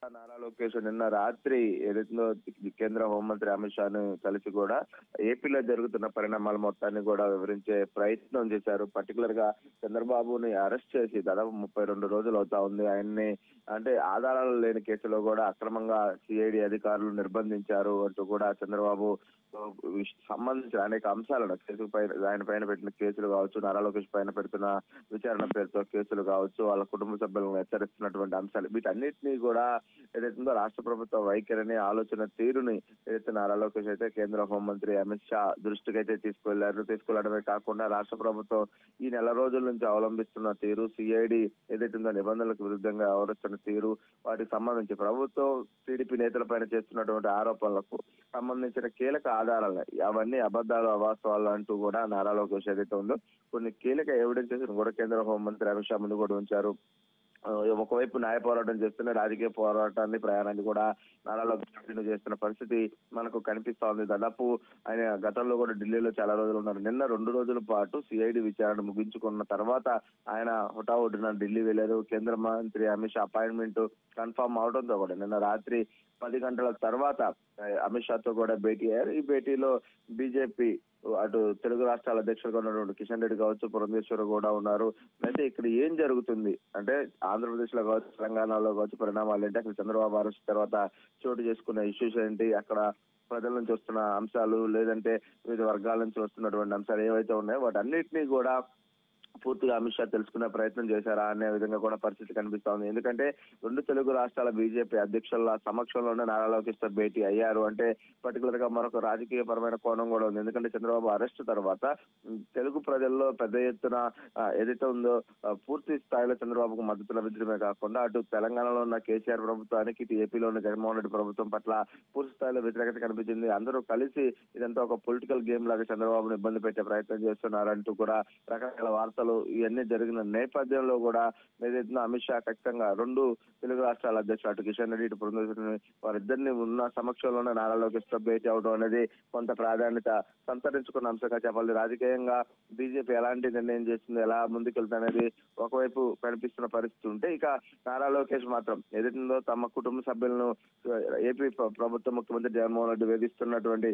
నారా లోకేష్ నిన్న రాత్రి ఏదైతుందో కేంద్ర హోంమంత్రి అమిత్ షాను కలిసి కూడా ఏపీలో జరుగుతున్న పరిణామాల మొత్తాన్ని కూడా వివరించే ప్రయత్నం చేశారు పర్టికులర్ గా చంద్రబాబుని అరెస్ట్ చేసి దాదాపు ముప్పై రెండు రోజులు అవుతా ఉంది ఆయన్ని అంటే ఆధారాలు లేని కేసులో కూడా అక్రమంగా సిఐడి అధికారులు నిర్బంధించారు అంటూ కూడా చంద్రబాబు విష్- సంబంధించిన అనేక అంశాలను కేసు పైన ఆయన పైన పెట్టిన కేసులు కావచ్చు నారా లోకేష్ పైన పెడుతున్న విచారణ పేరుతో కేసులు కావచ్చు వాళ్ళ కుటుంబ సభ్యులను హెచ్చరిస్తున్నటువంటి అంశాలు వీటన్నిటినీ కూడా ఏదైతుందో రాష్ట్ర ప్రభుత్వ వైఖరిని ఆలోచన తీరుని ఏదైతే నారా లోకేష్ అయితే కేంద్ర హోంమంత్రి అమిత్ షా దృష్టికి అయితే తీసుకెళ్లారు తీసుకెళ్లడమే కాకుండా రాష్ట్ర ప్రభుత్వం ఈ నెల రోజుల నుంచి అవలంబిస్తున్న తీరు సిఐడి ఏదైతుందో నిబంధనలకు విరుద్ధంగా వ్యవహరిస్తున్న తీరు వాటికి సంబంధించి ప్రభుత్వం టీడీపీ నేతలపైన చేస్తున్నటువంటి ఆరోపణలకు సంబంధించిన కీలక ఆధారాలు అవన్నీ అబద్ధాలు అవాస్తవాలు అంటూ కూడా నారా లోకేష్ ఏదైతే ఉందో కొన్ని కీలక ఎవిడెన్సెస్ కూడా కేంద్ర హోంమంత్రి అమిత్ షా ముందు కూడా ఉంచారు ఆ, ఒకవైపు న్యాయ పోరాటం చేస్తున్న రాజకీయ పోరాటాన్ని ప్రయాణాన్ని కూడా నారా లోకేష్ కంటిన్యూ చేస్తున్న పరిస్థితి మనకు కనిపిస్తా ఉంది దాదాపు ఆయన గతంలో కూడా ఢిల్లీలో చాలా రోజులు ఉన్నారు నిన్న రెండు రోజుల పాటు సిఐడి విచారణ ముగించుకున్న తర్వాత ఆయన హుటాహుటిన ఢిల్లీ వెళ్లారు కేంద్ర మంత్రి అమిత్ షా అపాయింట్మెంట్ కన్ఫర్మ్ అవడంతో కూడా నిన్న రాత్రి పది గంటల తర్వాత ఆ, అమిత్ షాతో కూడా భేటీ అయ్యారు ఈ భేటీలో బీజేపీ అటు తెలుగు రాష్ట్రాల అధ్యక్షులుగా ఉన్నటువంటి కిషన్ రెడ్డి కావచ్చు పురంధేశ్వర్ కూడా ఉన్నారు అయితే ఇక్కడ ఏం జరుగుతుంది అంటే ఆంధ్రప్రదేశ్ లో కావచ్చు తెలంగాణలో కావచ్చు పరిణామాలు ఏంటి అక్కడ చంద్రబాబు అరెస్ట్ తర్వాత చోటు చేసుకున్న ఇష్యూస్ ఏంటి అక్కడ ప్రజల నుంచి వస్తున్న అంశాలు లేదంటే వివిధ వర్గాల నుంచి వస్తున్నటువంటి అంశాలు ఏవైతే ఉన్నాయో వాటన్నిటినీ కూడా పూర్తిగా అమిత్ షా తెలుసుకునే ప్రయత్నం చేశారా అనే విధంగా కూడా పరిస్థితి కనిపిస్తా ఉంది ఎందుకంటే రెండు తెలుగు రాష్ట్రాల బీజేపీ అధ్యక్షుల సమక్షంలోనే నారా లోకేష్ తో భేటీ అయ్యారు అంటే పర్టికులర్ గా మరొక రాజకీయ పరమైన కోణం కూడా ఉంది ఎందుకంటే చంద్రబాబు అరెస్ట్ తర్వాత ఉమ్, తెలుగు ప్రజల్లో పెద్ద ఎత్తున ఆ, ఏదైతే ఉందో ఆ, పూర్తి స్థాయిలో చంద్రబాబుకు మద్దతు లభించడమే కాకుండా అటు తెలంగాణలో ఉన్న కేసీఆర్ ప్రభుత్వానికి ఇటు ఏపీలో ఉన్న జగన్మోహన్ రెడ్డి ప్రభుత్వం పట్ల పూర్తి స్థాయిలో వ్యతిరేకత కనిపించింది అందరూ కలిసి ఇదంతా ఒక పొలిటికల్ గేమ్ లాగా చంద్రబాబును ఇబ్బంది పెట్టే ప్రయత్నం చేస్తున్నారంటూ కూడా రకరకాల వార్తలు ఇవన్నీ జరిగిన నేపథ్యంలో కూడా ఏదైతే అమిత్ షా ఖచ్చితంగా రెండు తెలుగు రాష్ట్రాల అధ్యక్షులు అటు కిషన్ రెడ్డి ఇటు పురంధేశ్వరిని వారిద్దరిని ఉన్న సమక్షంలోనే నారా లోకేష్ తో భేటీ అవడం అనేది కొంత ప్రాధాన్యత సంతరించుకున్న అంశంగా చెప్పాలి రాజకీయంగా బీజేపీ ఎలాంటి నిర్ణయం చేస్తుంది ఎలా ముందుకెళ్తుంది అనేది ఒకవైపు కనిపిస్తున్న పరిస్థితి ఉంటే ఇక నారా లోకేష్ మాత్రం ఏదైతుందో తమ కుటుంబ సభ్యులను ఏపీ ప్ర- ప్రభుత్వ ముఖ్యమంత్రి జగన్మోహన్ రెడ్డి వేధిస్తున్నటువంటి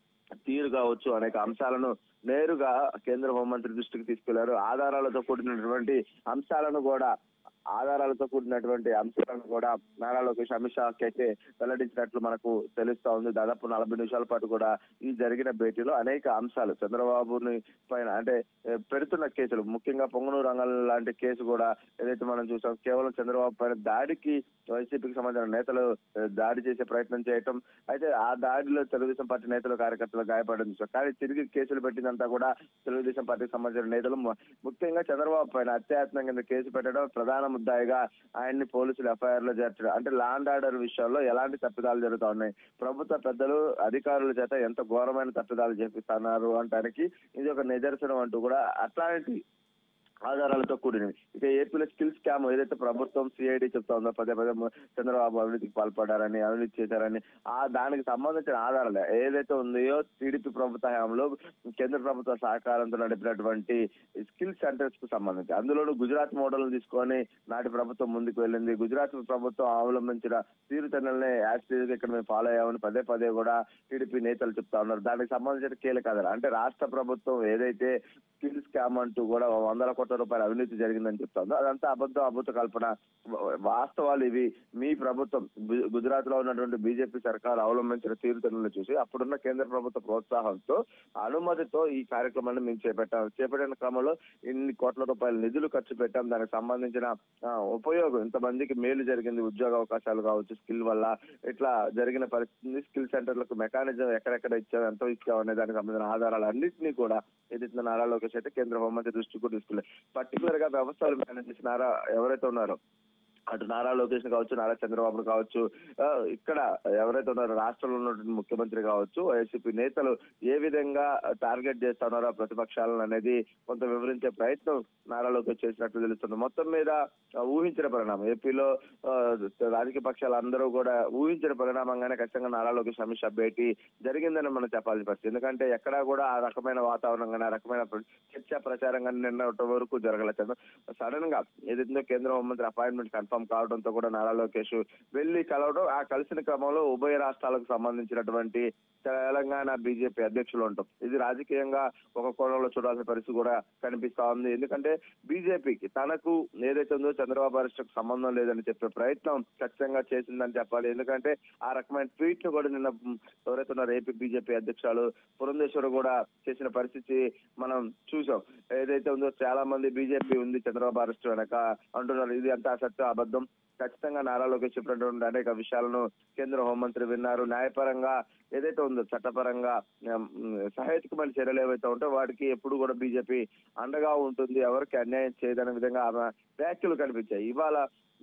తీరు కావచ్చు అనేక అంశాలను నేరుగా కేంద్ర హోంమంత్రి దృష్టికి తీసుకెళ్లారు ఆధారాలతో కూడినటువంటి అంశాలను కూడా ఆధారాలతో కూడినటువంటి అంశాలను కూడా నారా లోకేష్ అమిత్ షాకి అయితే వెల్లడించినట్లు మనకు తెలుస్తా ఉంది దాదాపు నలభై నిమిషాల పాటు కూడా ఈ జరిగిన భేటీలో అనేక అంశాలు చంద్రబాబుని పైన అంటే ఏ, పెడుతున్న కేసులు ముఖ్యంగా పొంగనూరు రంగం లాంటి కేసు కూడా ఏదైతే మనం చూసాం కేవలం చంద్రబాబు పైన దాడికి వైసీపీకి సంబంధించిన నేతలు ఏ, దాడి చేసే ప్రయత్నం చేయటం అయితే ఆ దాడిలో తెలుగుదేశం పార్టీ నేతలు కార్యకర్తలు గాయపడడం చూసాం కానీ తిరిగి కేసులు పెట్టిందంతా కూడా తెలుగుదేశం పార్టీకి సంబంధించిన నేతలు ము- ముఖ్యంగా చంద్రబాబు పైన అత్యాయత్నం కింద కేసు పెట్టడం ప్రధాన ముద్దాయిగా ఆయన్ని పోలీసులు ఎఫ్ఐఆర్ లో చేర్చడం అంటే లాండ్ ఆర్డర్ విషయంలో ఎలాంటి తప్పిదాలు జరుగుతా ఉన్నాయి ప్రభుత్వ పెద్దలు అధికారుల చేత ఎంత ఘోరమైన తప్పిదాలు చేపిస్తున్నారు అంటానికి ఇది ఒక నిదర్శనం అంటూ కూడా అట్లాంటి ఆధారాలతో కూడినవి ఇక ఏపీలో స్కిల్ స్కామ్ ఏదైతే ప్రభుత్వం సిఐడి చెప్తా ఉందో పదే పదే మ- చంద్రబాబు అవినీతికి పాల్పడారని అవినీతి చేశారని ఆ దానికి సంబంధించిన ఆధారాలు ఏదైతే ఉందో టీడీపీ ప్రభుత్వ హయాంలో కేంద్ర ప్రభుత్వ సహకారంతో నడిపినటువంటి స్కిల్ సెంటర్స్ కు సంబంధించి అందులోనూ గుజరాత్ మోడల్ తీసుకొని నాటి ప్రభుత్వం ముందుకు వెళ్ళింది గుజరాత్ ప్రభుత్వం అవలంబించిన తీరుతెన్నులనే యాక్టివ్ ఇక్కడ మేము ఫాలో అయ్యామని పదే పదే కూడా టీడీపీ నేతలు చెప్తా ఉన్నారు దానికి సంబంధించిన కీలక ఆధారాలు అంటే రాష్ట్ర ప్రభుత్వం ఏదైతే స్కిల్ స్కామ్ అంటూ కూడా వందల కోట్ల రూపాయల అవినీతి జరిగిందని చెప్తాను అదంతా అబద్ధం అబద్ధ కల్పన వాస్తవాలు ఇవి మీ ప్రభుత్వం గు- గుజరాత్ లో ఉన్నటువంటి బీజేపీ సర్కార్ అవలంబించిన తీరుతెన్నులు చూసి అప్పుడున్న కేంద్ర ప్రభుత్వ ప్రోత్సాహంతో అనుమతితో ఈ కార్యక్రమాన్ని మేము చేపట్టాం చేపట్టిన క్రమంలో ఇన్ని కోట్ల రూపాయల నిధులు ఖర్చు పెట్టాం దానికి సంబంధించిన ఆ, ఉపయోగం ఇంతమందికి మేలు జరిగింది ఉద్యోగ అవకాశాలు కావచ్చు స్కిల్ వల్ల ఇట్లా జరిగిన పరిస్థితి స్కిల్ సెంటర్లకు మెకానిజం ఎక్కడెక్కడ ఇచ్చాం ఎంత ఇచ్చాం అనే దానికి సంబంధించిన ఆధారాలు అన్నింటినీ కూడా ఏదైతే నారా లోకేష్ అయితే కేంద్ర హోంమంత్రి దృష్టికి కూడా తీసుకెళ్ళారు పర్టికులర్ గా వ్యవస్థలు మేనేజ్ చేసిన నారా ఎవరైతే ఉన్నారో అటు నారా లోకేష్ కావచ్చు నారా చంద్రబాబు కావచ్చు ఆ, ఇక్కడ ఎవరైతే ఉన్నారో రాష్ట్రంలో ఉన్నటువంటి ముఖ్యమంత్రి కావచ్చు వైసీపీ నేతలు ఏ విధంగా టార్గెట్ చేస్తున్నారో ప్రతిపక్షాలను అనేది కొంత వివరించే ప్రయత్నం నారా లోకేష్ చేసినట్లు తెలుస్తుంది మొత్తం మీద ఆ, ఊహించిన పరిణామం ఏపీలో ఆ, రాజకీయ పక్షాలు అందరూ కూడా ఊహించిన పరిణామంగానే ఖచ్చితంగా నారా లోకేష్ అమిత్ షా భేటీ జరిగిందని మనం చెప్పాల్సిన పరిస్థితి ఎందుకంటే ఎక్కడా కూడా ఆ రకమైన వాతావరణం కానీ ఆ రకమైన ప్ర- చర్చ ప్రచారం కానీ నిన్న వరకు జరగలేదు సడన్ గా ఏదైతే కేంద్ర హోంమంత్రి అపాయింట్మెంట్ కన్ఫర్మ్ కన్ఫర్మ్ కావడంతో కూడా నారా లోకేష్ వెళ్లి కలవడం ఆ కలిసిన క్రమంలో ఉభయ రాష్ట్రాలకు సంబంధించినటువంటి తెలంగాణ బీజేపీ అధ్యక్షులు ఉంటాం ఇది రాజకీయంగా ఒక కోణంలో చూడాల్సిన పరిస్థితి కూడా కనిపిస్తా ఉంది ఎందుకంటే బీజేపీకి తనకు ఏదైతే ఉందో చంద్రబాబు అరెస్టుకు సంబంధం లేదని చెప్పే ప్రయత్నం ఖచ్చితంగా చేసిందని చెప్పాలి ఎందుకంటే ఆ రకమైన ట్వీట్ ను కూడా నిన్న మ్, ఎవరైతే ఉన్నారో ఏపీ బీజేపీ అధ్యక్షురాలు పురంధేశ్వర్ కూడా చేసిన పరిస్థితి మనం చూసాం ఏదైతే ఉందో చాలా మంది బీజేపీ ఉంది చంద్రబాబు అరెస్ట్ వెనక అంటున్నారు ఇది అంతా అసత్యం అబద్ధం ఖచ్చితంగా నారా లోకేష్ చెప్పినటువంటి అనేక విషయాలను కేంద్ర హోంమంత్రి విన్నారు న్యాయపరంగా ఏదైతే ఉందో చట్టపరంగా ఉమ్, సహేతుకమైన చర్యలు ఏవైతే ఉంటాయో వాటికి ఎప్పుడు కూడా బీజేపీ అండగా ఉంటుంది ఎవరికి అన్యాయం చేయదనే విధంగా ఆమె వ్యాఖ్యలు కనిపించాయి ఇవాళ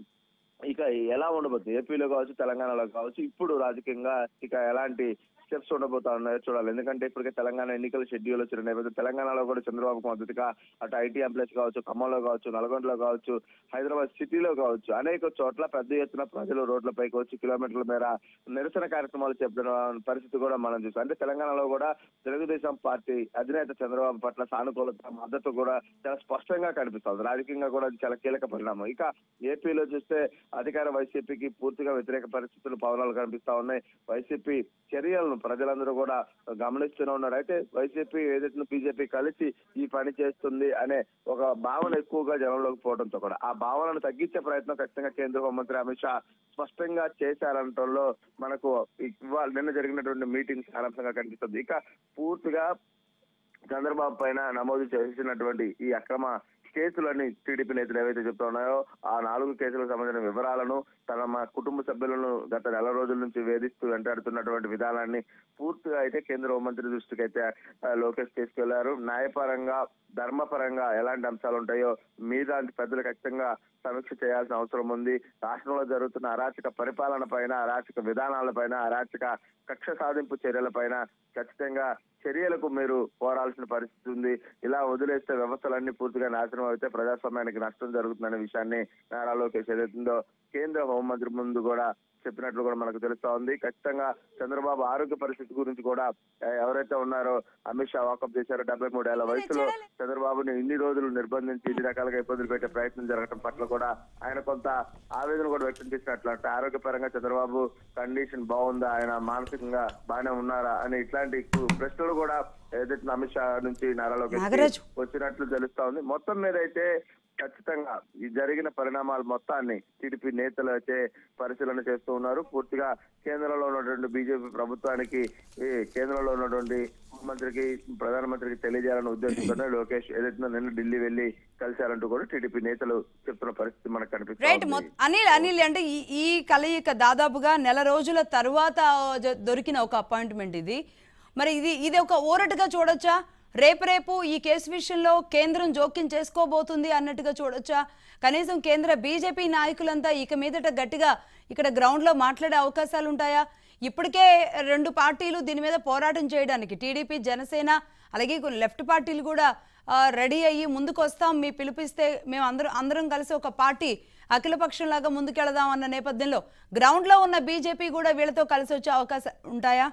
ఇక ఎలా ఉండబోతుంది ఏపీలో కావచ్చు తెలంగాణలో కావచ్చు ఇప్పుడు రాజకీయంగా ఇక ఎలాంటి స్టెప్స్ ఉండబోతా ఉన్నాయో చూడాలి ఎందుకంటే ఇప్పటికే తెలంగాణ ఎన్నికల షెడ్యూల్ వచ్చిన నేపథ్యం తెలంగాణలో కూడా చంద్రబాబుకు మద్దతుగా అటు ఐటీ ఎంప్లాయీస్ కావచ్చు ఖమ్మంలో కావచ్చు నల్గొండలో కావచ్చు హైదరాబాద్ సిటీలో కావచ్చు అనేక చోట్ల పెద్ద ఎత్తున ప్రజలు రోడ్లపైకి వచ్చి కిలోమీటర్ల మేర నిరసన కార్యక్రమాలు చెప్పిన పరిస్థితి కూడా మనం చూసాం అంటే తెలంగాణలో కూడా తెలుగుదేశం పార్టీ అధినేత చంద్రబాబు పట్ల సానుకూలత మద్దతు కూడా చాలా స్పష్టంగా కనిపిస్తుంది రాజకీయంగా కూడా అది చాలా కీలక పరిణామం ఇక ఏపీలో చూస్తే అధికార వైసీపీకి పూర్తిగా వ్యతిరేక పరిస్థితులు పవనాలు కనిపిస్తా ఉన్నాయి వైసీపీ చర్యలను ప్రజలందరూ కూడా గమనిస్తూనే ఉన్నారు అయితే వైసీపీ ఏదైతే బీజేపీ కలిసి ఈ పని చేస్తుంది అనే ఒక భావన ఎక్కువగా జనంలోకి పోవడంతో కూడా ఆ భావనను తగ్గించే ప్రయత్నం ఖచ్చితంగా కేంద్ర హోంమంత్రి అమిత్ షా స్పష్టంగా చేశారంటంలో మనకు ఇవాళ నిన్న జరిగినటువంటి మీటింగ్ సారాంశంగా కనిపిస్తుంది ఇక పూర్తిగా చంద్రబాబు పైన నమోదు చేసినటువంటి ఈ అక్రమ కేసులని టీడీపీ నేతలు ఏవైతే చెప్తా ఉన్నాయో ఆ నాలుగు కేసులకు సంబంధించిన వివరాలను తన మా కుటుంబ సభ్యులను గత నెల రోజుల నుంచి వేధిస్తూ వెంటాడుతున్నటువంటి విధానాన్ని పూర్తిగా అయితే కేంద్ర హోంమంత్రి దృష్టికి అయితే ఆ, లోకేష్ తీసుకెళ్లారు న్యాయపరంగా ధర్మపరంగా ఎలాంటి అంశాలు ఉంటాయో మీద పెద్దలు ఖచ్చితంగా సమీక్ష చేయాల్సిన అవసరం ఉంది రాష్ట్రంలో జరుగుతున్న అరాచక పరిపాలన పైన అరాచక విధానాల పైన అరాచక కక్ష సాధింపు చర్యల పైన ఖచ్చితంగా చర్యలకు మీరు పోరాల్సిన పరిస్థితి ఉంది ఇలా వదిలేస్తే వ్యవస్థలన్నీ పూర్తిగా నాశనం అయితే ప్రజాస్వామ్యానికి నష్టం జరుగుతుందనే విషయాన్ని నారా లోకేష్ ఏదైతుందో కేంద్ర హోంమంత్రి ముందు కూడా చెప్పినట్లు కూడా మనకు తెలుస్తా ఉంది ఖచ్చితంగా చంద్రబాబు ఆరోగ్య పరిస్థితి గురించి కూడా ఆ, ఎవరైతే ఉన్నారో అమిత్ షా వాకప్ చేశారో డెబ్బై మూడేళ్ల వయసులో చంద్రబాబుని ఇన్ని రోజులు నిర్బంధించి ఇన్ని రకాలుగా ఇబ్బందులు పెట్టే ప్రయత్నం జరగడం పట్ల కూడా ఆయన కొంత ఆవేదన కూడా వ్యక్తం చేసినట్లు అంటే ఆరోగ్యపరంగా చంద్రబాబు కండిషన్ బాగుందా ఆయన మానసికంగా బాగానే ఉన్నారా అని ఇట్లాంటి ప్రశ్నలు కూడా ఏదైతే అమిత్ షా నుంచి నారా లోకేష్ నాగరాజు. వచ్చినట్లు తెలుస్తా ఉంది మొత్తం మీద అయితే ఖచ్చితంగా ఈ జరిగిన పరిణామాలు మొత్తాన్ని టీడీపీ నేతలు అయితే పరిశీలన చేస్తూ ఉన్నారు పూర్తిగా కేంద్రంలో ఉన్నటువంటి బీజేపీ ప్రభుత్వానికి ఈ కేంద్రంలో ఉన్నటువంటి ముఖ్యమంత్రికి ప్రధానమంత్రికి తెలియజేయాలన్న ఉద్దేశంతోనే లోకేష్ ఏదైతే నిన్న ఢిల్లీ వెళ్లి కలిశారంటూ కూడా టీడీపీ నేతలు చెప్తున్న పరిస్థితి మనకు రైట్ కనిపిస్తుంది మొ- అనిల్ అనిల్ అంటే ఈ ఈ కలయిక దాదాపుగా నెల రోజుల తరువాత జ- దొరికిన ఒక అపాయింట్మెంట్ ఇది మరి ఇది ఇది ఒక ఊరటగా చూడొచ్చా రేపు రేపు ఈ కేసు విషయంలో కేంద్రం జోక్యం చేసుకోబోతుంది అన్నట్టుగా చూడొచ్చా కనీసం కేంద్ర బీజేపీ నాయకులంతా ఇక మీదట గట్టిగా ఇక్కడ గ్రౌండ్లో మాట్లాడే అవకాశాలు ఉంటాయా ఇప్పటికే రెండు పార్టీలు దీని మీద పోరాటం చేయడానికి టీడీపీ జనసేన అలాగే కొన్ని లెఫ్ట్ పార్టీలు కూడా ఆ, రెడీ అయ్యి ముందుకు వస్తాం మీ పిలిపిస్తే మేము అందరం అందరం కలిసి ఒక పార్టీ అఖిలపక్షంలాగా ముందుకెళదాం అన్న నేపథ్యంలో గ్రౌండ్లో ఉన్న బీజేపీ కూడా వీళ్ళతో కలిసి వచ్చే అవకాశం ఉంటాయా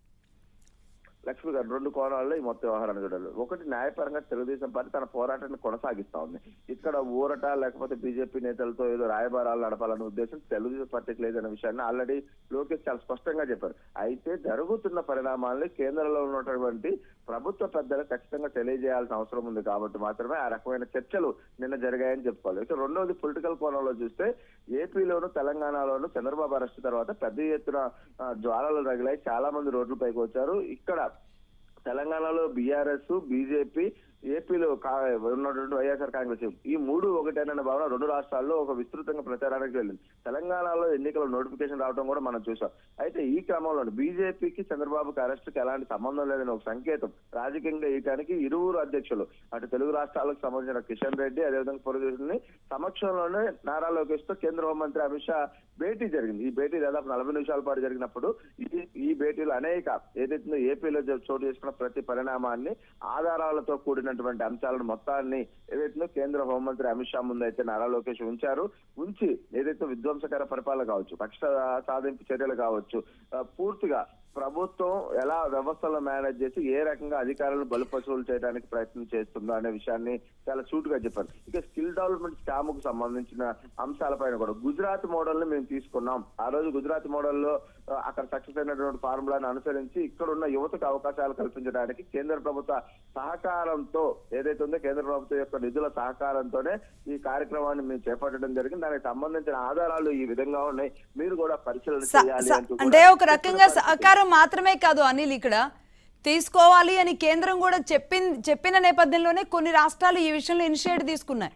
లక్ష్మి గారు రెండు కోణాల్లో ఈ మొత్తం వ్యవహారాన్ని చూడాలి ఒకటి న్యాయపరంగా తెలుగుదేశం పార్టీ తన పోరాటాన్ని కొనసాగిస్తా ఉంది ఇక్కడ ఊరట లేకపోతే బీజేపీ నేతలతో ఏదో రాయబారాలు నడపాలనే ఉద్దేశం తెలుగుదేశం పార్టీకి లేదన్న విషయాన్ని ఆల్రెడీ లోకేష్ చాలా స్పష్టంగా చెప్పారు అయితే జరుగుతున్న పరిణామాల్ని కేంద్రంలో ఉన్నటువంటి ప్రభుత్వ పెద్దలు ఖచ్చితంగా తెలియజేయాల్సిన అవసరం ఉంది కాబట్టి మాత్రమే ఆ రకమైన చర్చలు నిన్న జరిగాయని చెప్పుకోవాలి ఇక రెండవది పొలిటికల్ కోణంలో చూస్తే ఏపీలోను తెలంగాణలోను చంద్రబాబు అరెస్ట్ తర్వాత పెద్ద ఎత్తున ఆ, జ్వాలలు రగిలాయి చాలా మంది రోడ్లపైకి వచ్చారు ఇక్కడ తెలంగాణలో బీఆర్ఎస్ బీజేపీ ఏపీలో కా- ఉన్నటువంటి వైఎస్ఆర్ కాంగ్రెస్ ఈ మూడు ఒకటేనన్న భావన రెండు రాష్ట్రాల్లో ఒక విస్తృతంగా ప్రచారానికి వెళ్ళింది తెలంగాణలో ఎన్నికల నోటిఫికేషన్ రావడం కూడా మనం చూసాం అయితే ఈ క్రమంలో బీజేపీకి చంద్రబాబుకి అరెస్ట్కి ఎలాంటి సంబంధం లేదని ఒక సంకేతం రాజకీయంగా ఇయటానికి ఇరువురు అధ్యక్షులు అటు తెలుగు రాష్ట్రాలకు సంబంధించిన కిషన్ రెడ్డి అదేవిధంగా పొరుగుని సమక్షంలోనే నారా లోకేష్ తో కేంద్ర హోంమంత్రి అమిత్ షా భేటీ జరిగింది ఈ భేటీ దాదాపు నలభై నిమిషాల పాటు జరిగినప్పుడు ఈ ఈ భేటీలో అనేక ఏదైతే ఏపీలో జ- చోటు చేసుకున్న ప్రతి పరిణామాన్ని ఆధారాలతో కూడినటువంటి అంశాలను మొత్తాన్ని ఏదైతే కేంద్ర హోంమంత్రి అమిత్ షా ముందు అయితే నారా లోకేష్ ఉంచారు ఉంచి ఏదైతే విధ్వంసకర పరిపాలన కావచ్చు పక్ష సాధింపు చర్యలు కావచ్చు ఆ, పూర్తిగా ప్రభుత్వం ఎలా వ్యవస్థలో మేనేజ్ చేసి ఏ రకంగా అధికారులను బలుపశువులు చేయడానికి ప్రయత్నం చేస్తుందో అనే విషయాన్ని చాలా సూట్ గా చెప్పారు ఇక స్కిల్ డెవలప్మెంట్ స్కామ్ కు సంబంధించిన అంశాలపైన కూడా గుజరాత్ మోడల్ ని మేము తీసుకున్నాం ఆ రోజు గుజరాత్ మోడల్లో ఆ, అక్కడ సక్సెస్ అయినటువంటి ఫార్ములాను అనుసరించి ఇక్కడ ఉన్న యువతకు అవకాశాలు కల్పించడానికి కేంద్ర ప్రభుత్వ సహకారంతో ఏదైతే ఉందో కేంద్ర ప్రభుత్వం యొక్క నిధుల సహకారంతోనే ఈ కార్యక్రమాన్ని మేము చేపట్టడం జరిగింది దానికి సంబంధించిన ఆధారాలు ఈ విధంగా ఉన్నాయి మీరు కూడా పరిశీలన స- చేయాలి స- అంటూ అంటే కూడా ఒక రకంగా సహకారం మాత్రమే కాదు అనిల్ ఇక్కడ తీసుకోవాలి అని కేంద్రం కూడా చెప్పిన చెప్పిన నేపథ్యంలోనే కొన్ని రాష్ట్రాలు ఈ విషయంలో ఇనిషియేట్ తీసుకున్నాయి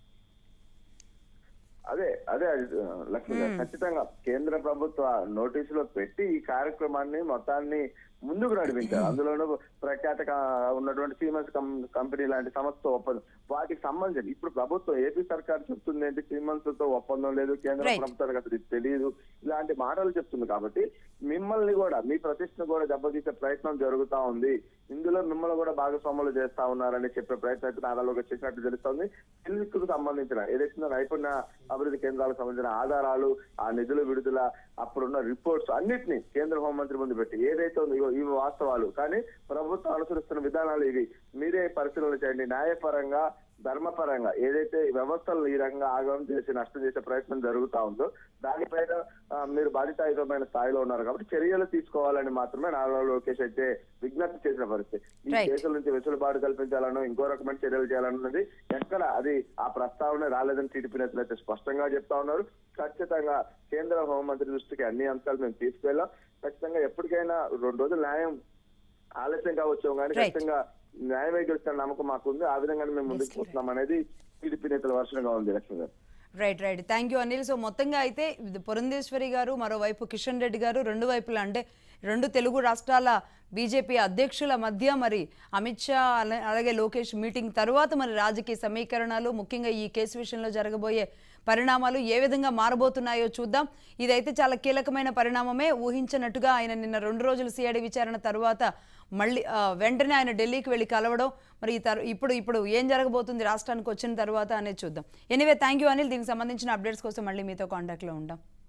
అదే అదే ఆ, లక్ష్మి గారు ఖచ్చితంగా కేంద్ర ప్రభుత్వ నోటీసులో పెట్టి ఈ కార్యక్రమాన్ని మొత్తాన్ని ముందుకు నడిపించారు అందులోనూ ప్రఖ్యాత కా- ఉన్నటువంటి సీమెన్స్ కం- కంపెనీ లాంటి సంస్థ ఒప్పందం వాటికి సంబంధించి ఇప్పుడు ప్రభుత్వం ఏపీ సర్కార్ చెప్తుంది ఏంటి సీమెన్స్ తో ఒప్పందం లేదు కేంద్ర Right. ప్రభుత్వానికి అసలు ఇది తెలియదు ఇలాంటి మాటలు చెప్తుంది కాబట్టి మిమ్మల్ని కూడా మీ ప్రతిష్టను కూడా దెబ్బతీసే ప్రయత్నం జరుగుతా ఉంది ఇందులో మిమ్మల్ని కూడా భాగస్వాములు చేస్తా ఉన్నారని చెప్పే ప్రయత్నం అయితే నారాలోగా చేసినట్టు తెలుస్తోంది సిల్క్ కు సంబంధించిన ఏదైతే నైపుణ్య అభివృద్ధి కేంద్రాలకు సంబంధించిన ఆధారాలు ఆ నిధుల విడుదల అప్పుడున్న రిపోర్ట్స్ అన్నిటిని కేంద్ర హోంమంత్రి ముందు పెట్టి ఏదైతే ఉందో ఇగో ఇవి వాస్తవాలు కానీ ప్రభుత్వం అనుసరిస్తున్న విధానాలు ఇవి మీరే పరిశీలన చేయండి న్యాయపరంగా ధర్మపరంగా ఏదైతే ఈ వ్యవస్థలను ఈ రకంగా ఆగమనం చేసి నష్టం చేసే ప్రయత్నం జరుగుతా ఉందో దానిపైన ఆ, మీరు బాధితాయుతమైన స్థాయిలో ఉన్నారు కాబట్టి చర్యలు తీసుకోవాలని మాత్రమే నారా లోకేష్ అయితే విజ్ఞప్తి చేసిన పరిస్థితి ఈ Right. కేసుల నుంచి వెసులుబాటు కల్పించాలనో ఇంకో రకమైన చర్యలు చేయాలన్నది ఎక్కడ అది ఆ ప్రస్తావన రాలేదని టీడీపీ నేతలు అయితే స్పష్టంగా చెప్తా ఉన్నారు ఖచ్చితంగా కేంద్ర హోంమంత్రి దృష్టికి అన్ని అంశాలు మేము తీసుకెళ్ళాం ఖచ్చితంగా ఎప్పటికైనా రెండు రోజులు న్యాయం ఆలస్యం కావచ్చు కానీ Right. ఖచ్చితంగా న్యాయమే గెలుస్తున్న నమ్మకం మాకుంది ఆ విధంగానే మేము ముందుకు పోతున్నాం అనేది టీడీపీ నేతల వర్షంగా ఉంది లక్ష్మి గారు right right thank you Anil so మొత్తంగా అయితే ఇది పురంధేశ్వరి గారు మరోవైపు కిషన్ రెడ్డి గారు రెండు వైపులా అంటే రెండు తెలుగు రాష్ట్రాల బీజేపీ అధ్యక్షుల మధ్య మరి అమిత్ షా అలా- అలాగే లోకేష్ మీటింగ్ తర్వాత మరి రాజకీయ సమీకరణాలు ముఖ్యంగా ఈ కేసు విషయంలో జరగబోయే పరిణామాలు ఏ విధంగా మారబోతున్నాయో చూద్దాం ఇదైతే చాలా కీలకమైన పరిణామమే ఊహించినట్టుగా ఆయన నిన్న రెండు రోజులు సిఐడి విచారణ తర్వాత మళ్ళీ ఆ, వెంటనే ఆయన ఢిల్లీకి వెళ్ళి కలవడం మరి ఈ తర్ ఇప్పుడు ఇప్పుడు ఏం జరగబోతుంది రాష్ట్రానికి వచ్చిన తర్వాత అనేది చూద్దాం ఎనీవే థ్యాంక్ యూ అనిల్ దీనికి సంబంధించిన అప్డేట్స్ కోసం మళ్ళీ మీతో కాంటాక్ట్లో ఉంటాం